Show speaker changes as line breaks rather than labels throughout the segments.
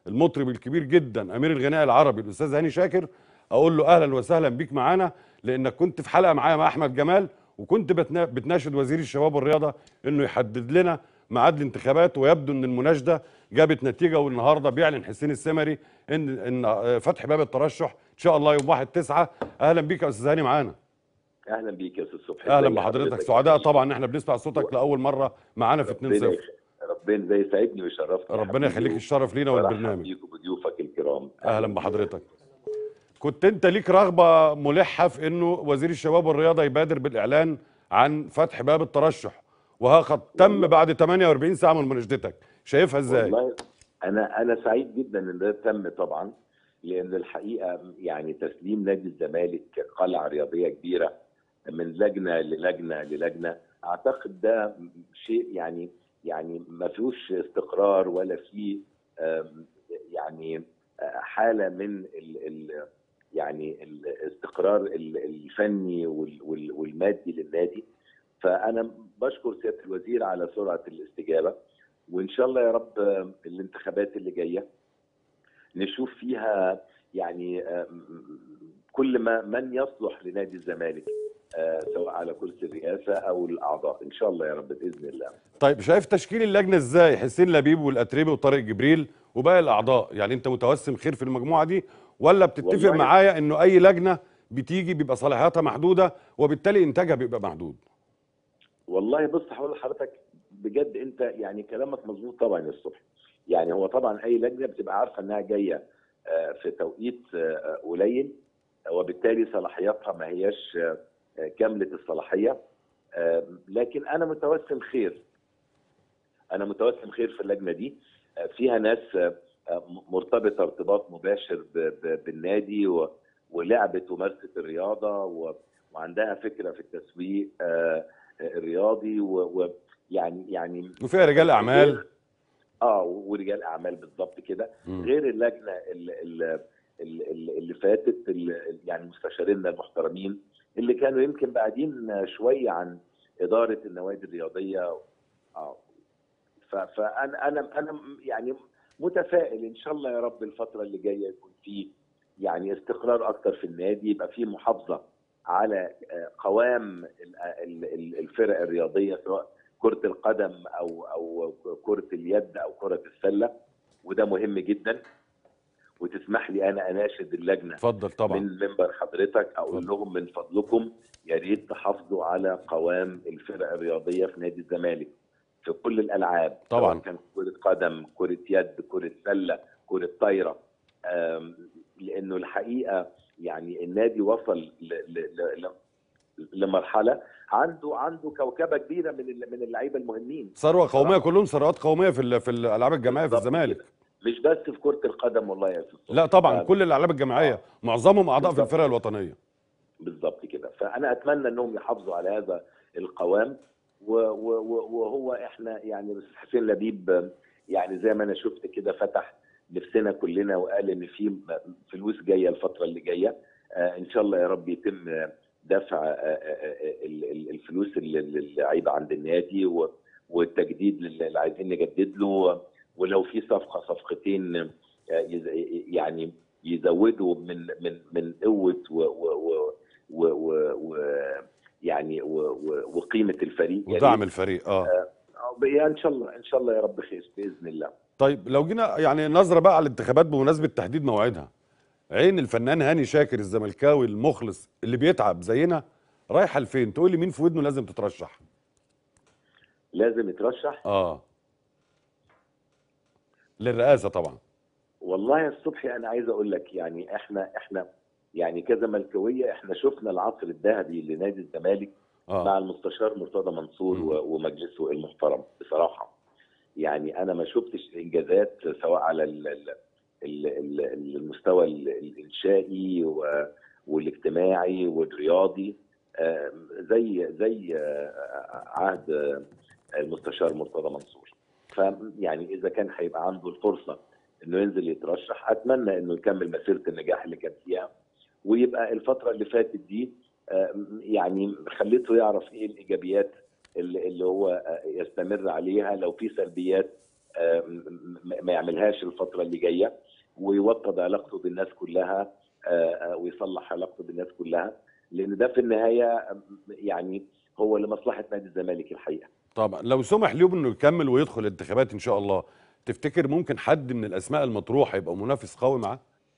المطرب الكبير جدا امير الغناء العربي الاستاذ هاني شاكر اقول له اهلا وسهلا بيك معانا لانك كنت في حلقه معايا مع احمد جمال وكنت بتنا- بتناشد وزير الشباب والرياضه انه يحدد لنا ميعاد الانتخابات ويبدو ان المناشده جابت نتيجه والنهارده بيعلن حسين السمري ان ان آه، فتح باب الترشح ان شاء الله يوم 1 9 اهلا بيك يا استاذ هاني معانا
اهلا بيك يا استاذ صبحي
اهلا
ازي
بحضرتك
حضرتك؟
سعداء طبعا ان احنا بنسمع صوتك لاول مره معانا في 2
ربنا
0
يخ- ربنا زي يسعدني ويشرفني يا
ربنا
حبيبي.
يخليك الشرف لينا
وأرحب
والبرنامج
بيك وبضيوفك الكرام
اهلا بحضرتك كنت انت ليك رغبه ملحه في انه وزير الشباب والرياضه يبادر بالاعلان عن فتح باب الترشح وها قد تم بعد 48 ساعه من مناشدتك شايفها ازاي
والله انا انا سعيد جدا ان ده تم طبعا لان الحقيقه يعني تسليم نادي الزمالك قلعه رياضيه كبيره من لجنه للجنه للجنه اعتقد ده شيء يعني يعني ما فيهوش استقرار ولا فيه آم، يعني آه، حاله من ال ال يعني الاستقرار ال- الفني وال- وال- والمادي للنادي فانا بشكر سياده الوزير على سرعه الاستجابه وان شاء الله يا رب آه، الانتخابات اللي جايه نشوف فيها يعني آه، م- كل ما من يصلح لنادي الزمالك آه، سواء على كرسي الرئاسه او الاعضاء ان شاء الله يا رب باذن الله
طيب شايف تشكيل اللجنه ازاي حسين لبيب والاتريبي وطارق جبريل وباقي الاعضاء يعني انت متوسم خير في المجموعه دي ولا بتتفق
والله-
معايا انه اي لجنه بتيجي بيبقى صلاحياتها محدوده وبالتالي انتاجها بيبقى محدود
والله بص هقول لحضرتك بجد انت يعني كلامك مظبوط طبعا يا الصبح يعني هو طبعا اي لجنه بتبقى عارفه انها جايه آه، في توقيت آه، قليل وبالتالي صلاحياتها ما هياش آه، آه، كامله الصلاحيه آه، لكن انا متوسم خير انا متوسم خير في اللجنه دي آه، فيها ناس آه، آه، مرتبطه ارتباط مباشر ب- ب- بالنادي و- ولعبت ومارست الرياضه و- وعندها فكره في التسويق آه، الرياضي ويعني يعني
وفيها رجال اعمال
اه ورجال اعمال بالظبط كده
مم.
غير اللجنه اللي, اللي, اللي فاتت اللي يعني مستشارينا المحترمين اللي كانوا يمكن بعدين شويه عن اداره النوادي الرياضيه اه ف- فانا انا انا يعني متفائل ان شاء الله يا رب الفتره اللي جايه يكون في يعني استقرار اكتر في النادي يبقى في محافظه على آه، قوام ال- ال- ال- الفرق الرياضيه سواء كره القدم او او كره اليد او كره السله وده مهم جدا وتسمح لي انا اناشد اللجنه
اتفضل طبعا
من منبر حضرتك اقول
اتفضل.
لهم من فضلكم يا ريت تحافظوا على قوام الفرق الرياضيه في نادي الزمالك في كل الالعاب
طبعا.
سواء كان كره قدم كره يد كره سله كره طايره آم، لانه الحقيقه يعني النادي وصل ل- ل- ل- ل- لمرحله عنده عنده كوكبه كبيره من ال- من اللعيبه المهمين
ثروه قوميه
صراحة.
كلهم ثروات قوميه في ال- في الالعاب الجماعيه في
بالظبط
الزمالك
كده. مش بس في كره القدم والله يا استاذ
لا
صبحي.
طبعا
آه،
كل الالعاب الجماعيه معظمهم اعضاء في
بالظبط.
الفرق الوطنيه
بالظبط كده فانا اتمنى انهم يحافظوا على هذا القوام و- و- و- وهو احنا يعني بس حسين لبيب يعني زي ما انا شفت كده فتح نفسنا كلنا وقال ان في م- فلوس جايه الفتره اللي جايه آه ان شاء الله يا رب يتم دفع آه، آه، آه، ال- ال- الفلوس اللي اللي- اللي عايبه عند النادي و- والتجديد اللي اللي عايزين نجدد له ولو في صفقه صفقتين آه، يز- يعني يزودوا من من من قوه و و و و و و يعني و و وقيمه الفريق يا
ودعم
ريت.
الفريق اه
آه، يا ان شاء الله ان شاء الله يا رب خير باذن الله
طيب لو جينا يعني نظره بقى على الانتخابات بمناسبه تحديد موعدها عين الفنان هاني شاكر الزملكاوي المخلص اللي بيتعب زينا رايحه لفين تقول لي مين في ودنه لازم تترشح
لازم يترشح
اه للرئاسه طبعا
والله يا الصبحي انا عايز اقول لك يعني احنا احنا يعني كزملكاويه احنا شفنا العصر الذهبي لنادي الزمالك مع
اه
المستشار مرتضى منصور
مم.
و- ومجلسه المحترم بصراحه يعني انا ما شفتش انجازات سواء على ال- ال- ال- ال- المستوى ال- الانشائي و- والاجتماعي والرياضي آه، زي زي آه، عهد آه، المستشار مرتضى منصور فيعني اذا كان هيبقى عنده الفرصه انه ينزل يترشح اتمنى انه يكمل مسيره النجاح اللي كان فيها ويبقى الفتره اللي فاتت دي آه، يعني خليته يعرف ايه الايجابيات اللي اللي هو آه، يستمر عليها لو في سلبيات آه، م- م- ما يعملهاش الفتره اللي جايه ويوطد علاقته بالناس كلها آه، آه، ويصلح علاقته بالناس كلها لان ده في النهايه آه، يعني هو لمصلحه نادي الزمالك الحقيقه
طبعا لو سمح ليوب انه يكمل ويدخل الانتخابات ان شاء الله تفتكر ممكن حد من الاسماء المطروحه يبقى منافس قوي معاه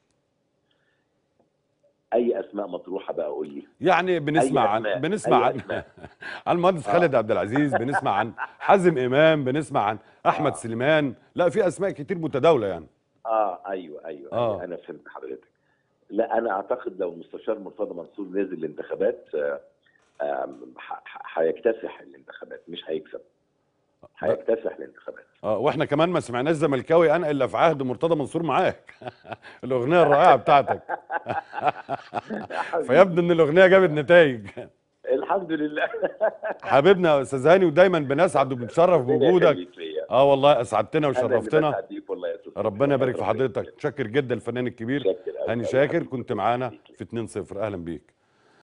اي اسماء مطروحه بقى قول لي
يعني بنسمع
أي
عن
أسماء؟
بنسمع
أي
عن
أسماء؟
عن المهندس
آه.
خالد عبد العزيز بنسمع عن حازم امام بنسمع عن احمد
آه.
سليمان لا في اسماء كتير متداولة يعني
اه ايوه ايوه,
آه.
أيوة انا فهمت حضرتك لا انا اعتقد لو المستشار مرتضى منصور نزل الانتخابات آه، آم، ح- ح- هيكتسح الانتخابات مش هيكسب هيكتسح الانتخابات
اه واحنا كمان ما سمعناش زملكاوي انا الا في عهد مرتضى منصور معاك الاغنيه الرائعه بتاعتك فيبدو ان الاغنيه جابت نتائج
الحمد لله
حبيبنا يا استاذ هاني ودايما بنسعد وبنتشرف
ربنا
بوجودك
يخليك ليا.
اه والله اسعدتنا
أنا اللي
وشرفتنا
بسعد بيك والله يا أستاذ
ربنا يبارك في
ربنا
حضرتك
يخليك.
شاكر جدا الفنان الكبير
شاكر أوي
هاني
أوي
شاكر
حبيبي.
كنت معانا
يخليك.
في 2-0 اهلا بيك